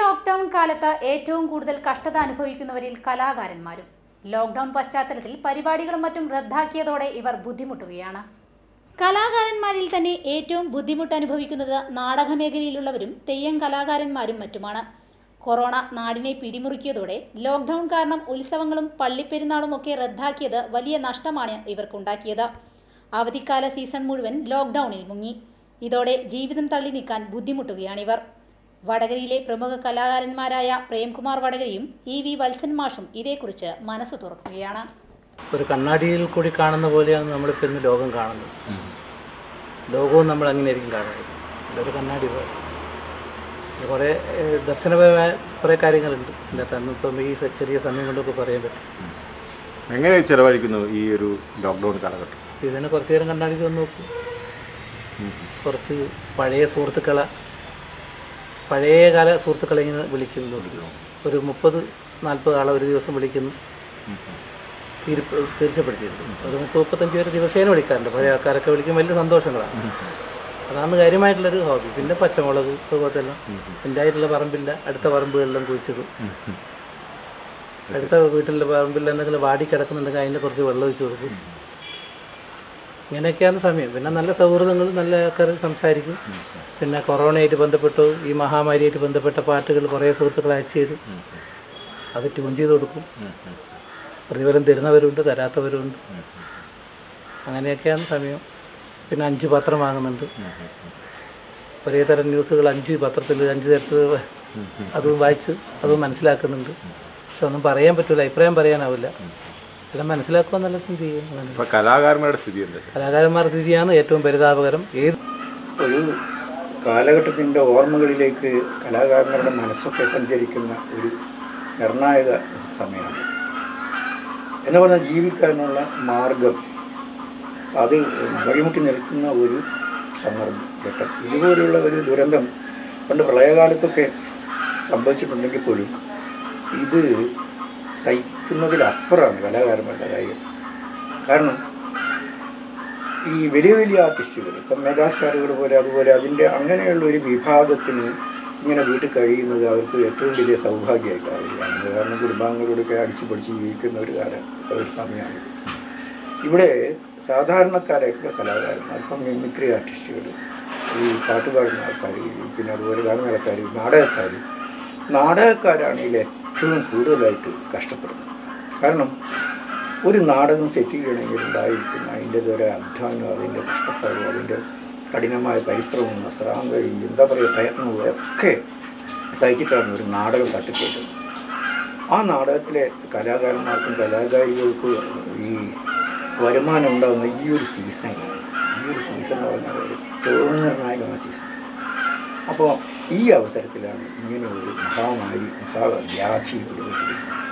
Lockdown കാലത്ത് ഏറ്റവും കൂടുതൽ കഷ്ടത അനുഭവിക്കുന്നവരിൽ കലാകാരന്മാരും ലോക്ക്ഡൌൺ പശ്ചാത്തലത്തിൽ പരിപാടികളും മറ്റും റദ്ദാക്കിയതോടെ ഇവർ ബുദ്ധിമുട്ടുകയാണ് കലാകാരന്മാരിൽ തന്നെ ഏറ്റവും ബുദ്ധിമുട്ട് അനുഭവിക്കുന്നത് നാടക മേഖലയിലുള്ളവരും തെയ്യം കലാകാരന്മാരും മറ്റുമാണ് കൊറോണ നാടിനെ പിടിമുറുക്കിയതോടെ ലോക്ക്ഡൌൺ കാരണം ഉത്സവങ്ങളും പള്ളിപ്പെരുന്നാളും ഒക്കെ റദ്ദാക്കിയത് വലിയ നഷ്ടമാണ് ഇവർക്കുണ്ടാക്കിയത് അവധിക്കാല സീസൺ മുഴുവൻ ലോക്ക്ഡൌണിൽ മുങ്ങി ഇതോടെ ജീവിതം തള്ളി നീക്കാൻ ബുദ്ധിമുട്ടുകയാണിവർ വടകരയിലെ പ്രമുഖ കലാകാരന്മാരായ പ്രേംകുമാർ വടകരയും ഇ വി വത്സൻ മാഷും ഇതേക്കുറിച്ച് മനസ്സു തുറക്കുകയാണ് ഒരു കണ്ണാടിയിൽ കൂടി കാണുന്ന പോലെയാണ് നമ്മളിപ്പോൾ ഇന്ന് ലോകം കാണുന്നത് ലോകവും നമ്മൾ അങ്ങനെയായിരിക്കും കാണുന്നത് ഇതൊരു കണ്ണാടി പോലെ ഇത് കുറേ ഏഹ്, ദർശനപരമായ കുറേ കാര്യങ്ങളുണ്ട് ഇതിനകത്ത് അന്നിപ്പം ഈ സ- ചെറിയ സമയം കൊണ്ടൊക്കെ പറയാൻ പറ്റും എങ്ങനെ ചിലവഴിക്കുന്നു ഈ ഒരു ലോക്ക്ഡൗൺ കാലഘട്ടം ഇതിന് കുറച്ച് നേരം കണ്ണാടി വന്ന് നോക്കും കുറച്ച് പഴയ സുഹൃത്തുക്കളെ പഴയ കാല സുഹൃത്തുക്കളെ ഇങ്ങനെ വിളിക്കുന്നു ഒരു മുപ്പത് നാൽപ്പത് ആളെ ഒരു ദിവസം വിളിക്കുന്നു തീരു തീർച്ചപ്പെടുത്തിയിട്ടുണ്ട് ഒരു മുപ്പത് മുപ്പത്തഞ്ച് പേര് ദിവസേന വിളിക്കാറുണ്ട് പഴയ ആൾക്കാരൊക്കെ വിളിക്കും വലിയ സന്തോഷങ്ങളാണ് അതാണ് കാര്യമായിട്ടുള്ളൊരു ഹോബി പിന്നെ പച്ചമുളക് അതുപോലത്തെ എല്ലാം എൻ്റെ ആയിട്ടുള്ള പറമ്പില്ല അടുത്ത പറമ്പുകളിലെല്ലാം കുഴിച്ചിടും അടുത്ത വീട്ടിലെ പറമ്പിൽ എന്തെങ്കിലും വാടി കിടക്കുന്നുണ്ടെങ്കിൽ അതിൻ്റെ കുറച്ച് വെള്ളം ഒഴിച്ച് കൊടുക്കും ഇങ്ങനെയൊക്കെയാണ് സമയം പിന്നെ നല്ല സൗഹൃദങ്ങൾ നല്ല ആൾക്കാർ സംസാരിക്കും പിന്നെ കൊറോണയായിട്ട് ബന്ധപ്പെട്ടു ഈ മഹാമാരിയായിട്ട് ബന്ധപ്പെട്ട പാട്ടുകൾ കുറേ സുഹൃത്തുക്കൾ അയച്ചു തരും അത് ട്യൂൺ ചെയ്ത് കൊടുക്കും പ്രതിഫലം തരുന്നവരുണ്ട് തരാത്തവരുണ്ട് അങ്ങനെയൊക്കെയാണ് സമയം പിന്നെ അഞ്ച് പത്രം വാങ്ങുന്നുണ്ട് ഒരേ തരം ന്യൂസുകൾ അഞ്ച് പത്രത്തിൽ അഞ്ച് തരത്തിൽ അതും വായിച്ച് അതും മനസ്സിലാക്കുന്നുണ്ട് പക്ഷെ ഒന്നും പറയാൻ പറ്റില്ല അഭിപ്രായം പറയാനാവില്ല എല്ലാം മനസ്സിലാക്കുക എന്നുള്ളതും ചെയ്യും അങ്ങനെ. ഇപ്പൊ കലാകാരന്മാരുടെ സ്ഥിതി എന്താ കലാകാരന്മാരുടെ സ്ഥിതിയാണ് ഏറ്റവും പരിതാപകരം ഏത് ഒരു കാലഘട്ടത്തിൻ്റെ ഓർമ്മകളിലേക്ക് കലാകാരന്മാരുടെ മനസ്സൊക്കെ സഞ്ചരിക്കുന്ന ഒരു നിർണായക സമയമാണ് എന്ന് പറഞ്ഞാൽ ജീവിക്കാനുള്ള മാർഗം അത് വഴിമുട്ടി നിൽക്കുന്ന ഒരു സന്ദർഭം ഘട്ടം ഇതുപോലുള്ള ഒരു ദുരന്തം പണ്ട് പ്രളയകാലത്തൊക്കെ സംഭവിച്ചിട്ടുണ്ടെങ്കിൽ പോലും ഇത് സഹിക്കുന്നതിലപ്പുറമാണ് കലാകാരന്മാരുടെ കാര്യം കാരണം ഈ വലിയ വലിയ ആർട്ടിസ്റ്റുകൾ ഇപ്പം മെഗാസ്റ്റാറുകൾ പോലെ അതുപോലെ അതിൻ്റെ അങ്ങനെയുള്ള ഒരു വിഭാഗത്തിന് ഇങ്ങനെ വീട്ടിൽ കഴിയുന്നത് അവർക്ക് ഏറ്റവും വലിയ സൗഭാഗ്യമായിട്ട് ആവുകയാണ് കാരണം കുടുംബാംഗങ്ങളോടൊക്കെ അടിച്ചു പൊടിച്ച് ജീവിക്കുന്ന ഒരു കാലം ഒരു സമയമാണ് ഇവിടെ സാധാരണക്കാരായിട്ടുള്ള കലാകാരന്മാർ ഇപ്പം മിമിക്രി ആർട്ടിസ്റ്റുകൾ ഈ പാട്ട് പാടുന്ന ആൾക്കാർ പിന്നെ അതുപോലെ ഗാനമേളക്കാർ നാടകക്കാർ നാടകക്കാരാണ് ഇതിൽ ഏറ്റവും കൂടുതലായിട്ട് കഷ്ടപ്പെടുന്നത് കാരണം ഒരു നാടകം സെറ്റ് ചെയ്യണമെങ്കിൽ ഉണ്ടായിരിക്കുന്ന അതിൻ്റെ ഒരു അധ്വാനം അതിൻ്റെ കഷ്ടപ്പാടും അതിൻ്റെ കഠിനമായ പരിശ്രമവും അശ്രാന്തയും എന്താ പറയുക പ്രയത്നവും ഒക്കെ സഹിച്ചിട്ടാണ് ഒരു നാടകം തട്ടിക്കേട്ടത് ആ നാടകത്തിലെ കലാകാരന്മാർക്കും കലാകാരികൾക്കും ഈ വരുമാനം ഉണ്ടാകുന്ന ഈ ഒരു സീസണിലാണ് ഈ ഒരു സീസൺ എന്ന് പറഞ്ഞാൽ ഏറ്റവും നിർണായകമായ സീസൺ അപ്പോൾ ഈ അവസരത്തിലാണ് ഇങ്ങനെ ഒരു മഹാമാരി മഹാവ്യാധി പിടിപെട്ടിരിക്കുന്നത്